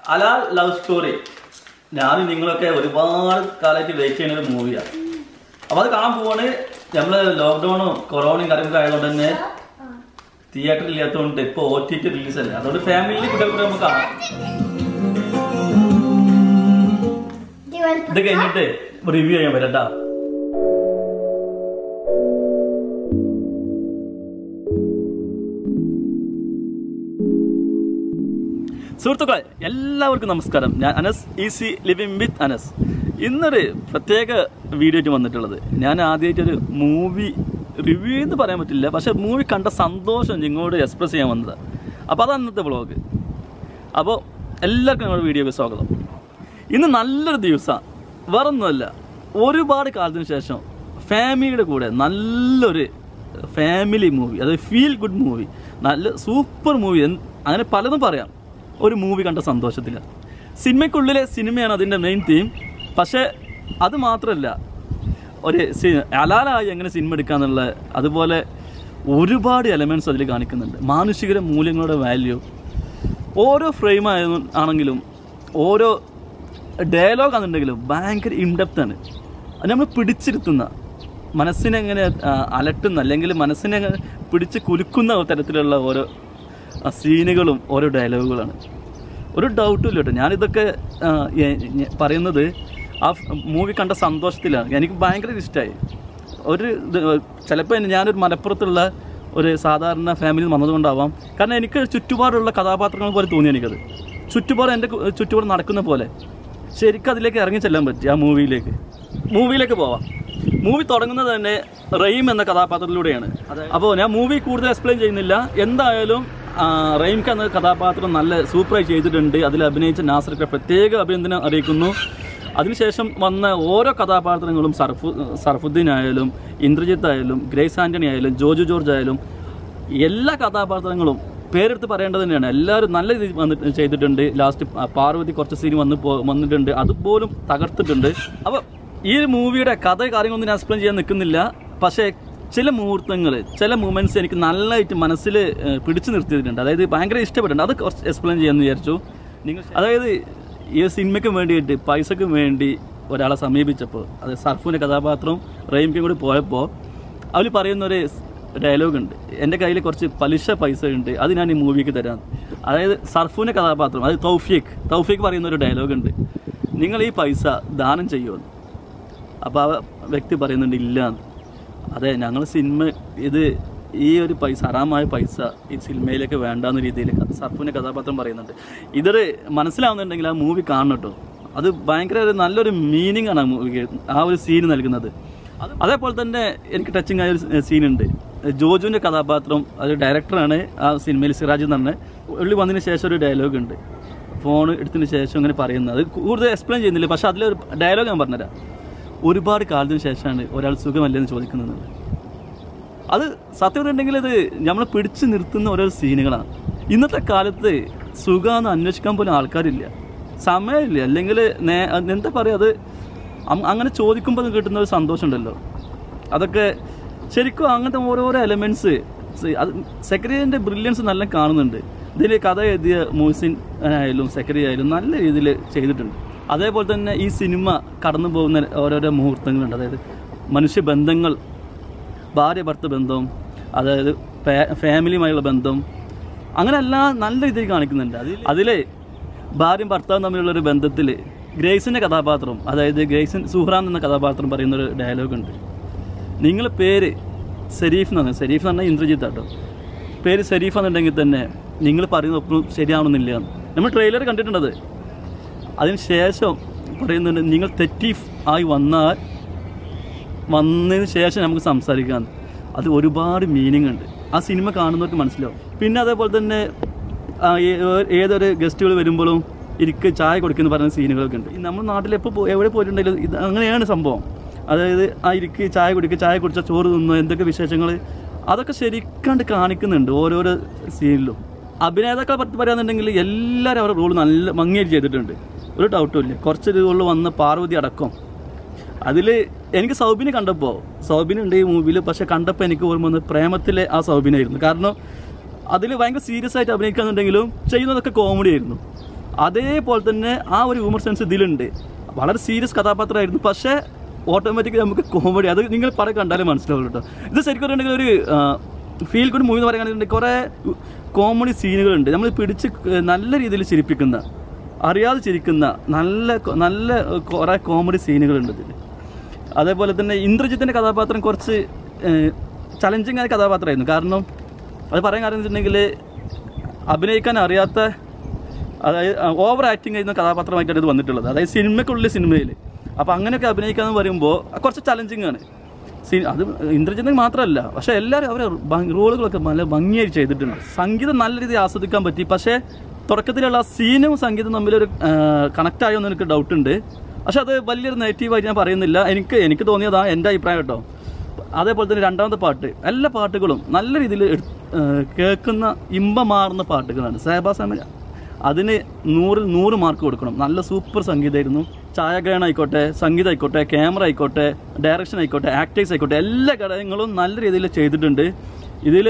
അലാൽ love story ഞാനും നിങ്ങളൊക്കെ ഒരുപാട് കാലമായിട്ട് വെയിറ്റ് ചെയ്യുന്ന ഒരു മൂവിയാണ് അപ്പൊ അത് കാണാൻ പോവാണ് നമ്മള് ലോക്ക്ഡൌണും കൊറോണയും കാര്യങ്ങളൊക്കെ ആയതുകൊണ്ട് തന്നെ തിയേറ്ററിൽ ഇല്ലാത്തതുകൊണ്ട് ഇപ്പൊ ഒ ടി ടി റിലീസ് അല്ല അതുകൊണ്ട് ഫാമിലി കുട്ടികൾക്ക് നമുക്ക് കാണാം ഇത് കഴിഞ്ഞിട്ട് റിവ്യൂ ചെയ്യാൻ പറ്റട്ടാ സുഹൃത്തുക്കളെ എല്ലാവർക്കും നമസ്കാരം ഞാൻ Anas easy living with Anas ഇന്നൊരു പ്രത്യേക വീഡിയോ ആയിട്ട് വന്നിട്ടുള്ളത് ഞാൻ ആദ്യമായിട്ടൊരു മൂവി റിവ്യൂ എന്ന് പറയാൻ പറ്റില്ല പക്ഷെ മൂവി കണ്ട സന്തോഷം നിങ്ങളോട് എക്സ്പ്രസ് ചെയ്യാൻ വന്നത് അപ്പോൾ അതാണ് ഇന്നത്തെ വ്ളോഗ് അപ്പോൾ എല്ലാവർക്കും ഞങ്ങളുടെ വീഡിയോക്ക് സ്വാഗതം ഇന്ന് നല്ലൊരു ദിവസമാണ് വേറൊന്നുമല്ല ഒരുപാട് കാലത്തിന് ശേഷം ഫാമിലിയുടെ കൂടെ നല്ലൊരു ഫാമിലി മൂവി അതായത് ഫീൽ ഗുഡ് മൂവി നല്ല സൂപ്പർ മൂവി അങ്ങനെ പലതും പറയാം ഒരു മൂവി കണ്ട സന്തോഷത്തിലാണ് സിനിമയ്ക്കുള്ളിലെ സിനിമയാണ് അതിൻ്റെ മെയിൻ തീം പക്ഷേ അത് മാത്രമല്ല ഒരു സി- ഹലാലായി എങ്ങനെ സിനിമ എടുക്കാന്നുള്ള അതുപോലെ ഒരുപാട് എലമെൻറ്റ്സ് അതിൽ കാണിക്കുന്നുണ്ട് മാനുഷിക മൂല്യങ്ങളുടെ വാല്യൂ ഓരോ ഫ്രെയിം ആണെങ്കിലും ഓരോ ഡയലോഗ് ആണെന്നുണ്ടെങ്കിലും ഭയങ്കര ഇൻഡെപ്ത് ആണ് അത് നമ്മൾ പിടിച്ചിരുത്തുന്ന മനസ്സിനെ എങ്ങനെ ആ, അലട്ടുന്ന അല്ലെങ്കിൽ മനസ്സിനെ അങ്ങനെ പിടിച്ച് കുലുക്കുന്ന തരത്തിലുള്ള ഓരോ ആ, സീനുകളും ഓരോ ഡയലോഗുകളാണ് ഒരു ഡൗട്ടും ഇല്ല കേട്ടോ ഞാനിതൊക്കെ ആ, എ- ഞ- പറയുന്നത് ആ മൂവി കണ്ട സന്തോഷത്തിലാണ് എനിക്ക് ഭയങ്കര ഇഷ്ടമായി ഒരു ചിലപ്പോൾ ഞാനൊരു മലപ്പുറത്തുള്ള ഒരു സാധാരണ ഫാമിലി വന്നതുകൊണ്ടാവാം കാരണം എനിക്ക് ചുറ്റുപാടുള്ള കഥാപാത്രങ്ങൾ പോലെ തോന്നി എനിക്കത് ചുറ്റുപാട് എൻ്റെ കു- ചുറ്റുപാട് നടക്കുന്ന പോലെ ശരിക്കും അതിലേക്ക് ഇറങ്ങി ചെല്ലാൻ പറ്റി ആ മൂവിയിലേക്ക് മൂവിയിലേക്ക് പോവാം മൂവി തുടങ്ങുന്നത് തന്നെ റഹീം എന്ന കഥാപാത്രത്തിലൂടെയാണ് അപ്പോൾ ഞാൻ മൂവി കൂടുതൽ എക്സ്പ്ലെയിൻ ചെയ്യുന്നില്ല എന്തായാലും ആ, റഹീംക്ക് എന്ന കഥാപാത്രം നല്ല സൂപ്പറായി ചെയ്തിട്ടുണ്ട് അതിൽ അഭിനയിച്ച നാസർക്ക് പ്രത്യേക അഭിനന്ദനം അറിയിക്കുന്നു അതിനുശേഷം വന്ന ഓരോ കഥാപാത്രങ്ങളും സർഫു സർഫുദ്ദീൻ ആയാലും ഇന്ദ്രജിത്ത് ആയാലും ഗ്രേസ് ആന്റണി ആയാലും ജോജു ജോർജ് ആയാലും എല്ലാ കഥാപാത്രങ്ങളും പേരെടുത്ത് പറയേണ്ടത് തന്നെയാണ് എല്ലാവരും നല്ല രീതിയിൽ വന്നിട്ട് ചെയ്തിട്ടുണ്ട് ലാസ്റ്റ് പാർവതി കുറച്ച് സീൻ വന്ന് പോ വന്നിട്ടുണ്ട് അതുപോലും തകർത്തിട്ടുണ്ട് അപ്പോൾ ഈ ഒരു മൂവിയുടെ കഥ കാര്യങ്ങളൊന്നും ഞാൻ എക്സ്പ്ലെയിൻ ചെയ്യാൻ നിൽക്കുന്നില്ല പക്ഷേ ചില മുഹൂർത്തങ്ങൾ ചില മൂമെന്റ്സ് എനിക്ക് നല്ലതായിട്ട് മനസ്സിൽ ഏഹ്, പിടിച്ചു നിർത്തിയിട്ടുണ്ട് അതായത് ഭയങ്കര ഇഷ്ടപ്പെട്ടിട്ടുണ്ട് അത് കുറച്ച് എക്സ്പ്ലെയിൻ ചെയ്യാമെന്ന് വിചാരിച്ചു നിങ്ങൾ അതായത് ഈ സിനിമയ്ക്ക് വേണ്ടിയിട്ട് പൈസക്ക് വേണ്ടി ഒരാളെ സമീപിച്ചപ്പോൾ അത് സർഫിൻ്റെ കഥാപാത്രം റഹീംക്കും കൂടി പോയപ്പോൾ അവർ പറയുന്നൊരു ഡയലോഗ് ഉണ്ട് എൻ്റെ കയ്യിൽ കുറച്ച് പലിശ പൈസ ഉണ്ട് അത് ഞാൻ ഈ മൂവിക്ക് തരാം അതായത് സർഫുവിൻ്റെ കഥാപാത്രം അത് തൗഫീഖ് തൗഫീഖ് പറയുന്ന ഒരു ഡയലോഗ് ഉണ്ട് നിങ്ങൾ ഈ പൈസ ദാനം ചെയ്യുമെന്ന് അപ്പോൾ ആ വ്യക്തി പറയുന്നുണ്ട് ഇല്ല എന്ന്. അതെ ഞങ്ങൾ സിനിമ ഇത് ഈ ഒരു പൈസ ഹറാമായ പൈസ ഈ സിനിമയിലേക്ക് വേണ്ടാന്ന രീതിയിൽ സർഫിൻ്റെ കഥാപാത്രം പറയുന്നുണ്ട് ഇതൊരു മനസ്സിലാവുന്നുണ്ടെങ്കിൽ ആ മൂവി കാണണം കേട്ടോ അത് ഭയങ്കര ഒരു നല്ലൊരു മീനിങ് ആണ് ആ മൂവിക്ക് ആ ഒരു സീൻ നൽകുന്നത് അത് അതേപോലെ തന്നെ എനിക്ക് ടച്ചിങ് ആയ ഒരു സീനുണ്ട് ജോജുവിൻ്റെ കഥാപാത്രം അത് ഡയറക്ടറാണ് ആ സിനിമയിൽ സിറാജ് എന്ന് പറഞ്ഞ ഉള്ളി വന്നതിന് ശേഷം ഒരു ഡയലോഗ് ഉണ്ട് ഫോൺ എടുത്തതിന് ശേഷം അങ്ങനെ പറയുന്നത് അത് കൂടുതൽ എക്സ്പ്ലെയിൻ ചെയ്യുന്നില്ല പക്ഷെ അതിലൊരു ഡയലോഗ് ഞാൻ പറഞ്ഞുതരാം ഒരുപാട് കാലത്തിന് ശേഷമാണ് ഒരാൾ സുഖമല്ലെന്ന് ചോദിക്കുന്നത് അത് സത്യം ഉണ്ടെങ്കിൽ ഇത് നമ്മളെ പിടിച്ചു നിർത്തുന്ന ഓരോ സീനുകളാണ് ഇന്നത്തെ കാലത്ത് സുഖമെന്ന് അന്വേഷിക്കാൻ പോലും ആൾക്കാരില്ല സമയമില്ല അല്ലെങ്കിൽ നേ- എന്താ പറയുക അത് അം- അങ്ങനെ ചോദിക്കുമ്പോൾ കിട്ടുന്ന ഒരു സന്തോഷമുണ്ടല്ലോ അതൊക്കെ ശരിക്കും അങ്ങനത്തെ ഓരോരോ എലമെൻറ്റ്സ് അത് സെക്രട്ടറിൻ്റെ ബ്രില്യൻസ് നല്ല കാണുന്നുണ്ട് ഇതിൽ കഥ എഴുതിയ മൂസിൻ ആയാലും സെക്രട്ടറി ആയാലും നല്ല രീതിയിൽ ചെയ്തിട്ടുണ്ട് അതേപോലെ തന്നെ ഈ സിനിമ കടന്നു പോകുന്ന ഓരോരോ മുഹൂർത്തങ്ങളുണ്ട് അതായത് മനുഷ്യബന്ധങ്ങൾ ഭാര്യ ഭർത്ത ബന്ധം അതായത് ഫാ- ഫാമിലിയുമായുള്ള ബന്ധം അങ്ങനെ എല്ലാം നല്ല രീതിയിൽ കാണിക്കുന്നുണ്ട് അതിൽ അതിലെ ഭാര്യയും ഭർത്താവും തമ്മിലുള്ള ഒരു ബന്ധത്തിൽ ഗ്രേസിൻ്റെ കഥാപാത്രം അതായത് ഗ്രേസിൻ സുഹ്റാൻ എന്ന കഥാപാത്രം പറയുന്ന ഒരു ഡയലോഗ് ഉണ്ട് നിങ്ങളെ പേര് ഷെരീഫ് എന്നാണ് ഷെരീഫ് എന്ന് പറഞ്ഞാൽ ഇന്ദ്രജിത്ത് കേട്ടോ പേര് ഷെരീഫ് എന്നുണ്ടെങ്കിൽ തന്നെ നിങ്ങൾ പറയുന്ന ഒപ്പം ശരിയാവണമെന്നില്ല എന്ന്. നമ്മൾ ട്രെയിലർ കണ്ടിട്ടുണ്ടത് അതിന് ശേഷം പറയുന്നുണ്ട് നിങ്ങൾ തെറ്റി ആയി വന്നാൽ വന്നതിന് ശേഷം നമുക്ക് സംസാരിക്കാം അത് ഒരുപാട് മീനിങ് ഉണ്ട് ആ സിനിമ കാണുന്നവർക്ക് മനസ്സിലാവും പിന്നെ അതേപോലെ തന്നെ ആ, ഏ- ഏതൊരു ഗസ്റ്റുകൾ വരുമ്പോഴും ഇരിക്ക് ചായ കൊടുക്കുന്ന പറയുന്ന സീനുകളൊക്കെ ഉണ്ട് നമ്മുടെ നാട്ടിൽ എപ്പോൾ പോ- എവിടെ പോയിട്ടുണ്ടെങ്കിലും ഇത് അങ്ങനെയാണ് സംഭവം അതായത് ആ ഇരിക്ക് ചായ കുടിക്കുക ചായ കുടിച്ച ചോറ് തിന്നു എന്തൊക്കെ വിശേഷങ്ങൾ അതൊക്കെ ശരിക്കാണ്ട് കാണിക്കുന്നുണ്ട് ഓരോരോ സീനിലും അഭിനേതാക്കളെ പറ്റി പറയാന്നുണ്ടെങ്കിൽ എല്ലാവരും അവരുടെ റോൾ നല്ല ഭംഗിയായിട്ട് ചെയ്തിട്ടുണ്ട് ഒരു ഡൗട്ടും ഇല്ല കുറച്ച് റോളിൽ വന്ന പാർവതി അടക്കം അതിൽ എനിക്ക് സൗബിനെ കണ്ടപ്പോൾ സൗബിൻ ഉണ്ട് ഈ മൂവിയിൽ പക്ഷെ കണ്ടപ്പോൾ എനിക്ക് ഓർമ്മ വന്നത് പ്രേമത്തിലെ ആ സൗബിനായിരുന്നു കാരണം അതിൽ ഭയങ്കര സീരിയസ് ആയിട്ട് അഭിനയിക്കാന്നുണ്ടെങ്കിലും ചെയ്യുന്നതൊക്കെ കോമഡി ആയിരുന്നു അതേപോലെ തന്നെ ആ ഒരു ഹ്യൂമർ സെൻസ് ഇതിലുണ്ട് വളരെ സീരിയസ് കഥാപാത്രമായിരുന്നു പക്ഷേ ഓട്ടോമാറ്റിക്കലി നമുക്ക് കോമഡി അത് നിങ്ങൾ പറ കണ്ടാലും മനസ്സിലാവുള്ളൂ കേട്ടോ ഇത് ശരിക്കും പറഞ്ഞിട്ടുണ്ടെങ്കിൽ ഒരു ഫീൽ ഗുഡ് മൂവി എന്ന് പറയുകയാണെങ്കിൽ കുറേ കോമഡി സീനുകളുണ്ട് നമ്മൾ പിടിച്ച് നല്ല രീതിയിൽ ചിരിപ്പിക്കുന്ന അറിയാതെ ചിരിക്കുന്ന നല്ല കൊ- നല്ല കുറേ കോമഡി സീനുകളുണ്ട് ഇതിൽ അതേപോലെ തന്നെ ഇന്ദ്രജിത്തിൻ്റെ കഥാപാത്രം കുറച്ച് ചലഞ്ചിങ് ആയ കഥാപാത്രമായിരുന്നു കാരണം അത് പറയാൻ കാരണം വെച്ചിട്ടുണ്ടെങ്കിൽ അഭിനയിക്കാൻ അറിയാത്ത അതായത് ഓവർ ആക്ടിങ് ചെയ്യുന്ന കഥാപാത്രമായിട്ടാണ് ഇത് വന്നിട്ടുള്ളത് അതായത് സിനിമയ്ക്കുള്ളിൽ സിനിമയിൽ അപ്പോൾ അങ്ങനെയൊക്കെ അഭിനയിക്കാന്ന് പറയുമ്പോൾ കുറച്ച് ചലഞ്ചിങ് ആണ് സി- അത് ഇന്ദ്രജിത്തിന് മാത്രമല്ല പക്ഷേ എല്ലാവരും അവരെ റോളുകളൊക്കെ നല്ല ഭംഗിയായി ചെയ്തിട്ടുണ്ട് സംഗീതം നല്ല രീതിയിൽ ആസ്വദിക്കാൻ പറ്റി പക്ഷേ തുടക്കത്തിലുള്ള ആ സീനും സംഗീതം തമ്മിലൊരു കണക്റ്റ് ആയോ എന്ന് എനിക്ക് ഡൗട്ട് ഉണ്ട് പക്ഷെ അത് വലിയൊരു നെഗറ്റീവായിട്ട് ഞാൻ പറയുന്നില്ല എനിക്ക് എനിക്ക് തോന്നിയതാ എൻ്റെ അഭിപ്രായം കേട്ടോ അതേപോലെ തന്നെ രണ്ടാമത്തെ പാട്ട് എല്ലാ പാട്ടുകളും നല്ല രീതിയിൽ കേൾക്കുന്ന ഇമ്പമാർന്ന പാട്ടുകളാണ് സേബാസാമ അതിന് നൂറിൽ നൂറ് മാർക്ക് കൊടുക്കണം നല്ല സൂപ്പർ സംഗീതമായിരുന്നു ഛായാഗ്രഹണം ആയിക്കോട്ടെ സംഗീതം ആയിക്കോട്ടെ ക്യാമറ ആയിക്കോട്ടെ ഡയറക്ഷൻ ആയിക്കോട്ടെ ആക്ടേഴ്സ് ആയിക്കോട്ടെ എല്ലാ ഘടകങ്ങളും നല്ല രീതിയിൽ ചെയ്തിട്ടുണ്ട് ഇതിൽ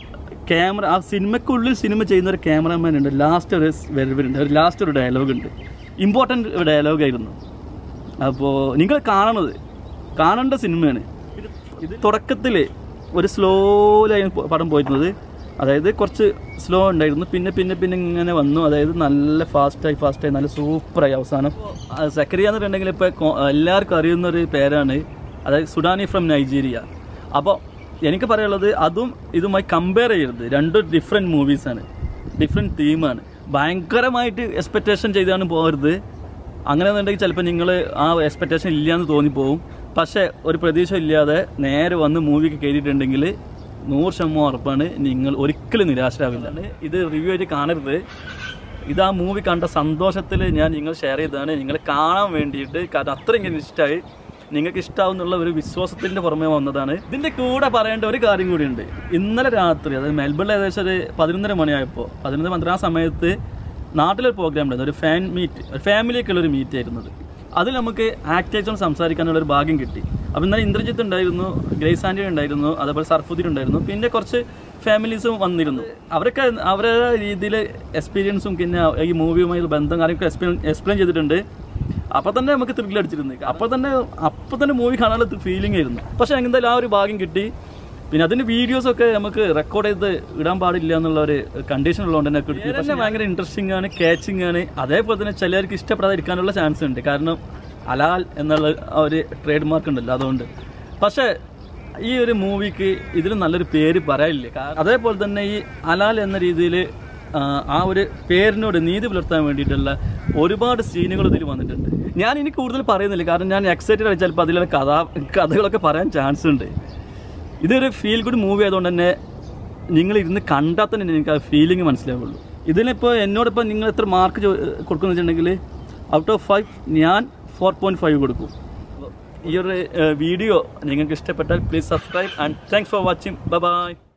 ക്യാമറ ആ സിനിമയ്ക്കുള്ളിൽ സിനിമ ചെയ്യുന്ന ഒരു ക്യാമറാമാൻ ഉണ്ട് ലാസ്റ്റ് ഒരു വരവിലുണ്ട് ഒരു ലാസ്റ്റ് ഒരു ഡയലോഗ് ഉണ്ട് ഇമ്പോർട്ടൻ്റ് ഡയലോഗായിരുന്നു അപ്പോൾ നിങ്ങൾ കാണണത് കാണേണ്ട സിനിമയാണ് ഇത് തുടക്കത്തിൽ ഒരു സ്ലോയിലായി പടം പോയിരുന്നത് അതായത് കുറച്ച് സ്ലോ ഉണ്ടായിരുന്നു പിന്നെ പിന്നെ പിന്നെ ഇങ്ങനെ വന്നു അതായത് നല്ല ഫാസ്റ്റായി ഫാസ്റ്റായി നല്ല സൂപ്പറായി അവസാനം സെക്രിയ എന്ന് പറഞ്ഞിട്ടുണ്ടെങ്കിൽ ഇപ്പോൾ എല്ലാവർക്കും അറിയുന്ന ഒരു പേരാണ് അതായത് സുഡാനി ഫ്രം നൈജീരിയ അപ്പോൾ എനിക്ക് പറയാനുള്ളത് അതും ഇതുമായി കമ്പയർ ചെയ്യരുത് രണ്ടും ഡിഫറെൻറ്റ് മൂവീസാണ് ഡിഫറെൻറ്റ് തീമാണ് ഭയങ്കരമായിട്ട് എക്സ്പെക്റ്റേഷൻ ചെയ്താണ് പോകരുത് അങ്ങനെ എന്നുണ്ടെങ്കിൽ ചിലപ്പോൾ നിങ്ങൾ ആ എക്സ്പെക്റ്റേഷൻ ഇല്ലയെന്ന് തോന്നിപ്പോവും പക്ഷേ ഒരു പ്രതീക്ഷ ഇല്ലാതെ നേരെ വന്ന് മൂവിക്ക് കയറിയിട്ടുണ്ടെങ്കിൽ നൂറ് ശതമാനം ഉറപ്പാണ് നിങ്ങൾ ഒരിക്കലും നിരാശരാവില്ല ഇത് റിവ്യൂ ആയിട്ട് കാണരുത് ഇത് ആ മൂവി കണ്ട സന്തോഷത്തിൽ ഞാൻ നിങ്ങൾ ഷെയർ ചെയ്തതാണ് നിങ്ങൾ കാണാൻ വേണ്ടിയിട്ട് കാരണം അത്രയും എനിക്ക് ഇഷ്ടമായി നിങ്ങൾക്ക് ഇഷ്ടാവുന്നുള്ള ഒരു വിശ്വാസത്തിന്റെ പുറമെ വന്നതാണ് ഇതിന്റെ കൂടെ പറയേണ്ട ഒരു കാര്യം കൂടിയുണ്ട് ഇന്നലെ രാത്രി അതായത് മെൽബണിൽ ഏകദേശം ഒരു പതിനൊന്നര മണിയായപ്പോൾ പതിനൊന്ന് പന്ത്രണ്ട് ആ സമയത്ത് നാട്ടിലൊരു പ്രോഗ്രാം ഉണ്ടായിരുന്നു ഒരു ഫാൻ മീറ്റ് ഒരു ഫാമിലിയൊക്കെയുള്ള ഒരു മീറ്റ് ആയിരുന്നത് അതിൽ നമുക്ക് ആക്ടേഴ്സും സംസാരിക്കാനുള്ള ഒരു ഭാഗ്യം കിട്ടി അപ്പോൾ ഇന്നലെ ഇന്ദ്രജിത്ത് ഉണ്ടായിരുന്നു ഗ്രേസ് ആൻഡി ഉണ്ടായിരുന്നു അതേപോലെ സർഫുദ്ദീൻ ഉണ്ടായിരുന്നു പിന്നെ കുറച്ച് ഫാമിലീസും വന്നിരുന്നു അവരൊക്കെ അവരുടെ രീതിയിൽ എക്സ്പീരിയൻസും പിന്നെ ഈ മൂവിയുമായി ബന്ധം കാര്യമൊക്കെ എക്സ്പ്ലെയിൻ എക്സ്പ്ലെയിൻ ചെയ്തിട്ടുണ്ട് അപ്പോൾ തന്നെ നമുക്ക് ത്രില്ല് അടിച്ചിരുന്നു അപ്പോൾ തന്നെ അപ്പോൾ തന്നെ മൂവി കാണാനുള്ള ഫീലിംഗ് ആയിരുന്നു പക്ഷേ എന്തായാലും ആ ഒരു ഭാഗ്യം കിട്ടി പിന്നെ അതിന് വീഡിയോസ് ഒക്കെ നമുക്ക് റെക്കോർഡ് ചെയ്ത് ഇടാൻ പാടില്ല എന്നുള്ള ഒരു കണ്ടീഷൻ ഉള്ളതുകൊണ്ട് തന്നെ കിട്ടി പക്ഷേ ഭയങ്കര ഇൻട്രസ്റ്റിംഗ് ആണ് കാച്ചിങ് ആണ് അതേപോലെ തന്നെ ചിലർക്ക് ഇഷ്ടപ്പെടാതിരിക്കാനുള്ള ചാൻസ് ഉണ്ട് കാരണം അലാൽ എന്നുള്ള ആ ഒരു ട്രേഡ് മാർക്ക് ഉണ്ടല്ലോ അതുകൊണ്ട് പക്ഷേ ഈ ഒരു മൂവിക്ക് ഇതിൽ നല്ലൊരു പേര് പറയാനില്ല കാരണം അതേപോലെ തന്നെ ഈ അലാൽ എന്ന രീതിയിൽ ആ ഒരു പേരിനോട് നീതി പുലർത്താൻ വേണ്ടിയിട്ടുള്ള ഒരുപാട് സീനുകൾ ഇതിൽ വന്നിട്ടുണ്ട് ഞാൻ ഇനി കൂടുതൽ പറയുന്നില്ല കാരണം ഞാൻ എക്സൈറ്റഡ് ആയി ചിലപ്പോൾ അതിലുള്ള കഥ കഥകളൊക്കെ പറയാൻ ചാൻസ് ഉണ്ട് ഇതൊരു ഫീൽ ഗുഡ് മൂവി ആയതുകൊണ്ട് തന്നെ നിങ്ങൾ ഇരുന്ന് കണ്ടാൽ തന്നെ നിങ്ങൾക്ക് ആ ഫീലിംഗ് മനസ്സിലാവുള്ളൂ ഇതിലിപ്പോൾ എന്നോടിപ്പോൾ നിങ്ങൾ എത്ര മാർക്ക് കൊടുക്കുന്നു വെച്ചിട്ടുണ്ടെങ്കിൽ ഔട്ട് ഓഫ് ഫൈവ് ഞാൻ ഫോർ പോയിൻറ്റ് ഫൈവ് കൊടുക്കും ഈ ഒരു വീഡിയോ നിങ്ങൾക്ക് ഇഷ്ടപ്പെട്ടാൽ please subscribe and thanks for watching by